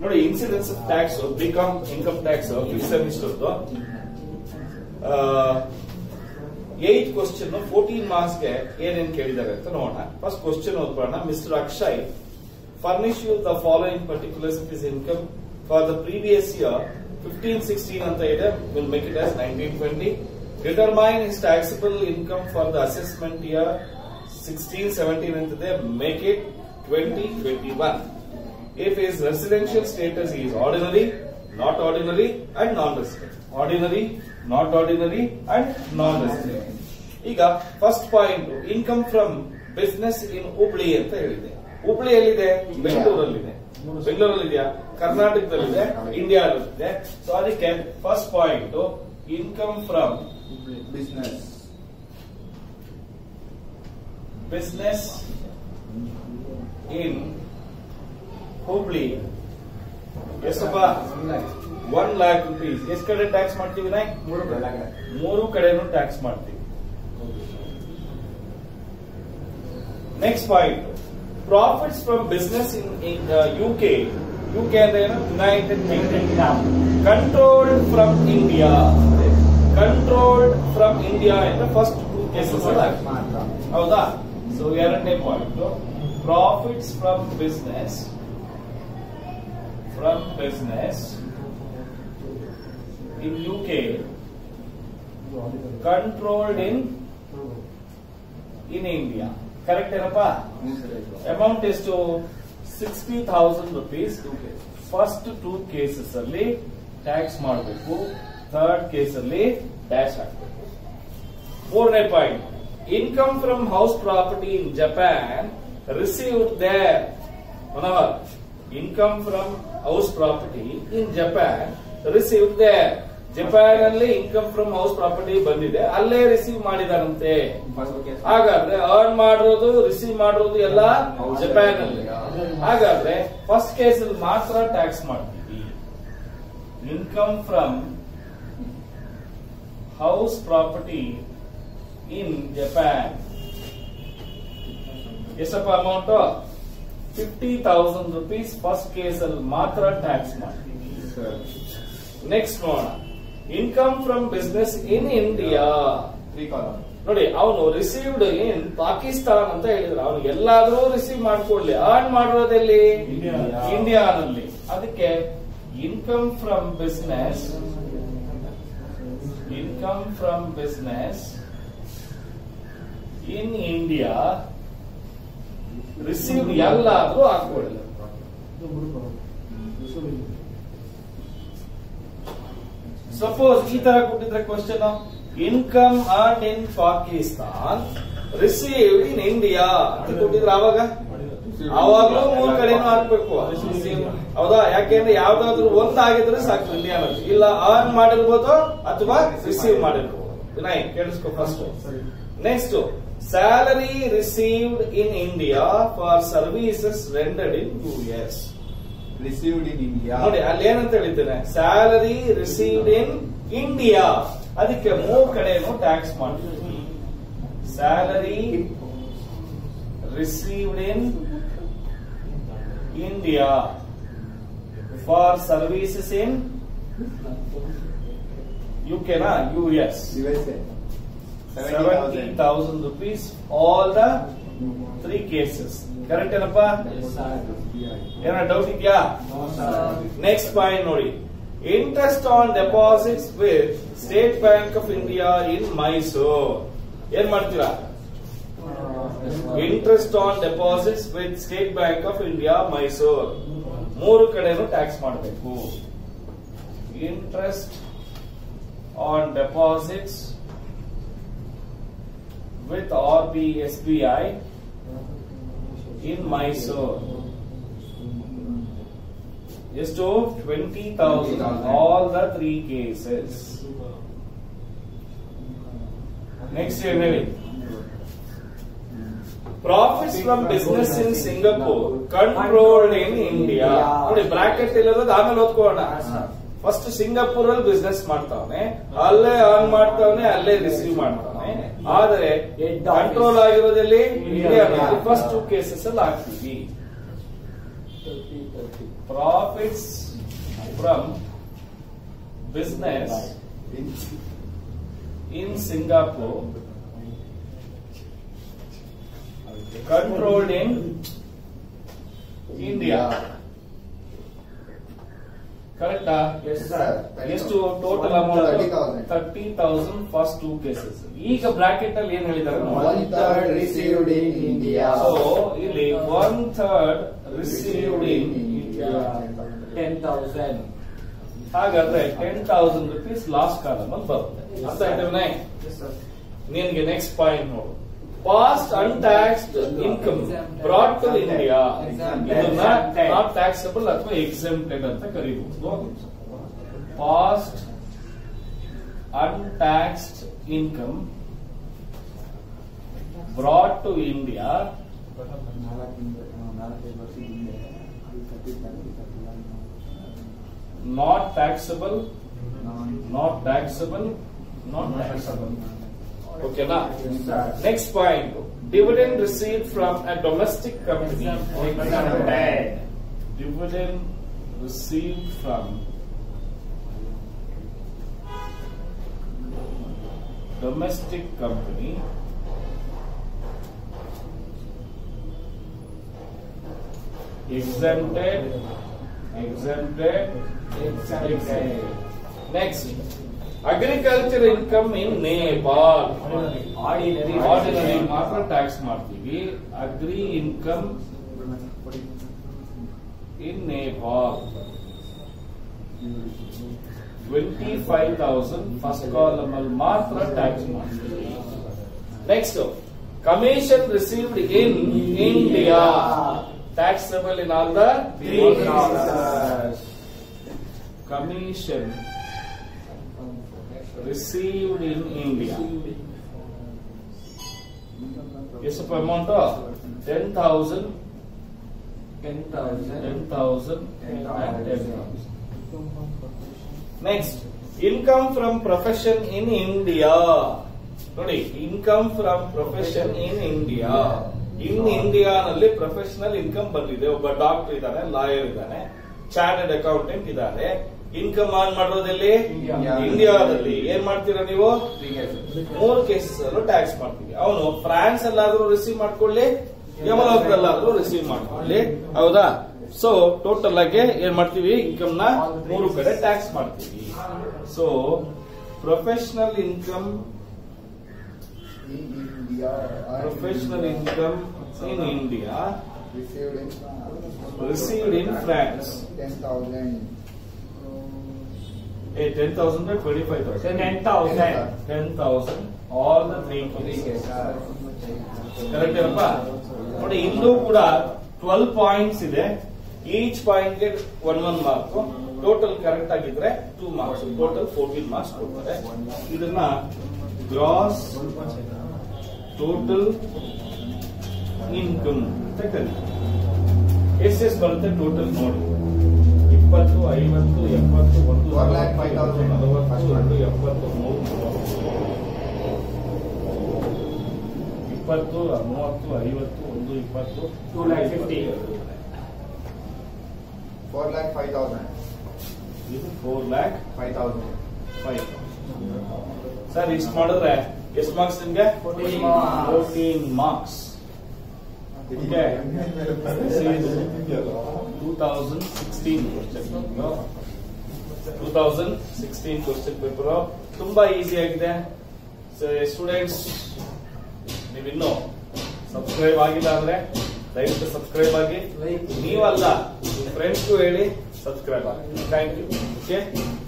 ನೋಡಿ incidence tax BCom income tax fifth semester eighth question fourteen marks ಗೆ ಏನೇನ್ ಕೇಳಿದ್ದಾರೆ ಅಂತ ನೋಡೋಣ ಫಸ್ಟ್ ಕ್ವಶನ್ ಓದ್ಬೋಣ mister Akshay furnish you the following particulars of his income for the previous year fifteen sixteen ಅಂತ ಇದೆ will make it as nineteen twenty determine his taxable income for the assessment year sixteen seventeen ಅಂತಿದೆ make it twenty twenty one if his residential status is ordinary, not ordinary, and non-resident. Ordinary, not ordinary, and non-resident. ಈಗ first point income from business in Hubli ಅಂತ ಹೇಳಿದೆ ಹುಬ್ಳಿ ಎಲ್ಲಿದೆ ಬೆಂಗಳೂರಲ್ಲಿದೆ ಬೆಂಗಳೂರಲ್ಲಿದೆಯಾ ಕರ್ನಾಟಕದಲ್ಲಿದೆ ಇಂಡಿಯಾದಲ್ಲಿದೆ so ಅದಕ್ಕೆ first point income from business. Business in Hubli ಎಷ್ಟಪ್ಪ ಒನ್ ಲ್ಯಾಕ್ ರುಪೀಸ್ ಎಷ್ಟು ಕಡೆ ಟ್ಯಾಕ್ಸ್ ಮಾಡ್ತೀವಿ ನಾ ಮೂರು ಕಡೆನೂ ಟ್ಯಾಕ್ಸ್ ಮಾಡ್ತೀವಿ next point profits from business in U K U K ಅಂದ್ರೆ ಏನು United Kingdom controlled from India controlled from India ಅಂದ್ರೆ ಫಸ್ಟ್ ಟೂ ಕೇಸಸ್ ಹೌದಾ ಸೊ ಎರಡನೇ point profits from business from business in U K controlled in in India correct ಏನಪ್ಪ amount ಎಷ್ಟು sixty thousand rupees first two cases ಅಲ್ಲಿ tax ಮಾಡಬೇಕು third case ಅಲ್ಲಿ dash ಹಾಕಬೇಕು ಮೂರನೇ point income from house property in Japan received there Manohar income from house property in Japan received there Japan ಅಲ್ಲಿ income from house property ಬಂದಿದೆ ಅಲ್ಲೇ receive ಮಾಡಿದಾರಂತೆ ಹಾಗಾದ್ರೆ earn ಮಾಡಿರೋದು ರಿಸೀವ್ ಮಾಡಿರೋದು ಎಲ್ಲ ಜಪಾನ್ ಅಲ್ಲಿ ಹಾಗಾದ್ರೆ ಫಸ್ಟ್ ಕೇಸ್ ಅಲ್ಲಿ ಮಾತ್ರ ಟ್ಯಾಕ್ಸ್ ಮಾಡ್ತೀವಿ income from house property in Japan ಎಷ್ಟಪ್ಪ amount fifty thousand rupees first case ಅಲ್ಲಿ ಮಾತ್ರ ಟ್ಯಾಕ್ಸ್ ಮಾಡ್ತೀವಿ ನೆಕ್ಸ್ಟ್ ನೋಡೋಣ income from business in India ನೋಡಿ ಅವನು ರಿಸೀವ್ಡ್ ಇನ್ ಪಾಕಿಸ್ತಾನ್ ಅಂತ ಹೇಳಿದ್ರು ಅವನು ಎಲ್ಲಾದ್ರೂ ರಿಸೀವ್ ಮಾಡ್ಕೊಳ್ಳಿ ಅರ್ನ್ ಮಾಡಿರೋದೆಲ್ಲಿ India. ಇಂಡಿಯಾನಲ್ಲಿ ಅದಕ್ಕೆ income from business income from business in India received ಎಲ್ಲಾದ್ರೂ ಹಾಕೊಳ್ಳಿ ಸಪೋಸ್ ಈ ತರ ಕೊಟ್ಟಿದ್ರೆ question income earn in Pakistan received in India ಅಂತ ಕೊಟ್ಟಿದ್ರೆ ಅವಾಗ ಅವಾಗ್ಲೂ ಮೂರ್ ಕಡೆನೂ ಹಾಕ್ಬೇಕು ಹೌದಾ ಯಾಕೆಂದ್ರೆ ಯಾವ್ದಾದ್ರು ಒಂದ್ ಆಗಿದ್ರೆ ಸಾಕು ಇಂಡಿಯಾನಲ್ಲಿ ಇಲ್ಲ ಅರ್ನ್ ಮಾಡಿರ್ಬೋದು ಅಥವಾ ರಿಸೀವ್ ಮಾಡಿರ್ಬೋದು ವಿನಯ್ ಕೇಳಿಸ್ಕೊ first next salary received in India for services rendered in U S Received in India. ನೋಡಿ ಅಲ್ಲಿ ಏನಂತ ಹೇಳಿದ್ದೇನೆ ಸ್ಯಾಲರಿ ರಿಸೀವ್ಡ್ ಇನ್ ಇಂಡಿಯಾ ಅದಕ್ಕೆ ಮೂರ್ ಕಡೆನೂ ಟ್ಯಾಕ್ಸ್ ಮಾಡ್ತೀವಿ salary received in India for services in U ಕೆನಾ U S USA. Seventy thousand rupees all the three cases correct ಏನಪ್ಪ ಏನೋ ಡೌಟ್ ಇದೆಯಾ ನೆಕ್ಸ್ಟ್ ಪಾಯಿಂಟ್ ನೋಡಿ interest on deposits with State Bank of India in Mysore ಏನ್ ಮಾಡ್ತೀರಾ interest on deposits with State Bank of India Mysore ಮೂರು ಕಡೆನೂ tax ಮಾಡಬೇಕು interest on deposits with R B S B I in Mysore ಎಷ್ಟು twenty thousand all the three cases next ಏನ್ ಹೇಳಿ profits from business in Singapore controlled in India ನೋಡಿ bracket ಇಲ್ಲದ ಆಮೇಲೆ ಓದ್ಕೋಣ ಫಸ್ಟ್ ಸಿಂಗಾಪುರ್ ಅಲ್ಲಿ ಬಿಸ್ನೆಸ್ ಮಾಡ್ತಾವನೆ ಅಲ್ಲೇ ಅರ್ನ್ ಮಾಡ್ತಾವನೆ ಅಲ್ಲೇ ರಿಸೀವ್ ಮಾಡ್ತಾವನೆ ಆದ್ರೆ ಕಂಟ್ರೋಲ್ ಆಗಿರೋದಲ್ಲಿ ಇಂಡಿಯಾ ಫಸ್ಟ್ ಟೂ ಕೇಸಸ್ ಅಲ್ಲಿ ಹಾಕ್ತೀವಿ profits from business in Singapore controlled in India. ಕರೆಕ್ಟಾ Yes, sir. ಎಷ್ಟು total amount 30,000. Thirty thousand first two cases ಈಗ ಬ್ರಾಕೆಟ್ ಅಲ್ಲಿ ಏನ್ ಹೇಳಿದ್ದಾರೆ One third received in India. So ಇಲ್ಲಿ one third received in India ten thousand ಹಾಗಾದ್ರೆ ten thousand rupees last column ಅಲ್ಲಿ ಬರುತ್ತೆ ಅರ್ಥ ಆಯ್ತವನೇ ನಿನ್ಗೆ ನೆಕ್ಸ್ಟ್ ಪಾಯಿಂಟ್ ನೋಡು past untaxed income brought to India ಇದನ್ನ ನಾಟ್ ಟ್ಯಾಕ್ಸಬಲ್ ಅಥವಾ ಎಕ್ಸೆಂಪ್ಟೆಡ್ ಅಂತ ಕರೀಬಹುದು past untaxed income brought to India not taxable not taxable not taxable ಓಕೆನಾ next point dividend receive from a domestic company dividend receive from domestic company exempted exempted exempted next agriculture income in Nepal ordinary ordinary ಮಾತ್ರ tax ಮಾಡ್ತೀವಿ agri income in Nepal twenty five thousand first column ಅಲ್ಲಿ ಮಾತ್ರ tax ಮಾಡ್ತೀವಿ next commission received in India taxable in all the commission received in India ಎಷ್ಟಪ್ಪ amount ten thousand ten thousand ten thousand next income from profession in India ನೋಡಿ income from profession in India in ಇಂಡಿಯಾನಲ್ಲಿ professional income ಬಂದಿದೆ ಒಬ್ಬ doctor ಇದ್ದಾನೆ lawyer ಇದ್ದಾನೆ chartered accountant ಇದ್ದಾರೆ income earn ಮಾಡೋದೆಲ್ಲಿ India. ಇಂಡಿಯಾದಲ್ಲಿ ಏನ್ ಮಾಡ್ತೀರಾ ನೀವು ಮೂರು ಕೇಸಸ್ ಅಲ್ಲೂ ಟ್ಯಾಕ್ಸ್ ಮಾಡ್ತೀವಿ ಅವನು ಫ್ರಾನ್ಸ್ ಅಲ್ಲಾದ್ರೂ ರಿಸೀವ್ ಮಾಡ್ಕೊಳ್ಳಿ ಯಮಲೋಕದಲ್ಲಾದ್ರೂ ರಿಸೀವ್ ಮಾಡ್ಕೊಳ್ಳಿ ಹೌದಾ ಸೊ ಟೋಟಲ್ ಆಗಿ ಏನ್ ಮಾಡ್ತೀವಿ ಇನ್ಕಮ್ ನ ಮೂರು ಕಡೆ ಟ್ಯಾಕ್ಸ್ ಮಾಡ್ತೀವಿ so professional income In India. Professional income in India Received in. Received in France. Ten thousand. Ten thousand twenty five thousand ten thousand ten thousand all the three correct ಏನಪ್ಪ ನೋಡಿ ಇಲ್ಲೂ ಕೂಡ twelve points ಇದೆ each point ಗೆ one one mark total correct ಆಗಿದ್ರೆ two marks total fourteen marks ಕೊಡ್ತಾರೆ ಇದನ್ನ gross total income ಅಂತ ಕರೀತಾರೆ ಎಷ್ಟೆಷ್ಟು ಬರುತ್ತೆ ಟೋಟಲ್ ನೋಡಿ ಇಪ್ಪತ್ತು ಐವತ್ತು ಎಪ್ಪತ್ತು ಒಂದು One lakh five thousand. ನಲವತ್ತು ಎರಡು ಎಪ್ಪತ್ತು ಮೂರು ಮೂವತ್ತು. ಇಪ್ಪತ್ತು ಮೂವತ್ತು ಐವತ್ತು ಒಂದು ಇಪ್ಪತ್ತು Two lakh fifty. Four lakh five thousand. ಇದು four lakh Five thousand. Five sir ಇಷ್ಟು ಮಾಡಿದ್ರೆ ಎಷ್ಟು ಮಾರ್ಕ್ಸ್ ನಿಮ್ಗೆ 14 marks. Fourteen marks Okay. Two thousand sixteen question two thousand sixteen question paper ತುಂಬಾ ಈಸಿ ಆಗಿದೆ ಸ್ಟೂಡೆಂಟ್ಸ್ ನೀವಿನ್ನು ಸಬ್ಸ್ಕ್ರೈಬ್ ಆಗಿಲ್ಲ ಅಂದ್ರೆ ದಯವಿಟ್ಟು ಸಬ್ಸ್ಕ್ರೈಬ್ ಆಗಿ ನೀವಲ್ಲ ಫ್ರೆಂಡ್ಸ್ಗೂ ಹೇಳಿ ಸಬ್ಸ್ಕ್ರೈಬ್ ಆಗಿ ಥ್ಯಾಂಕ್ ಯು ಓಕೆ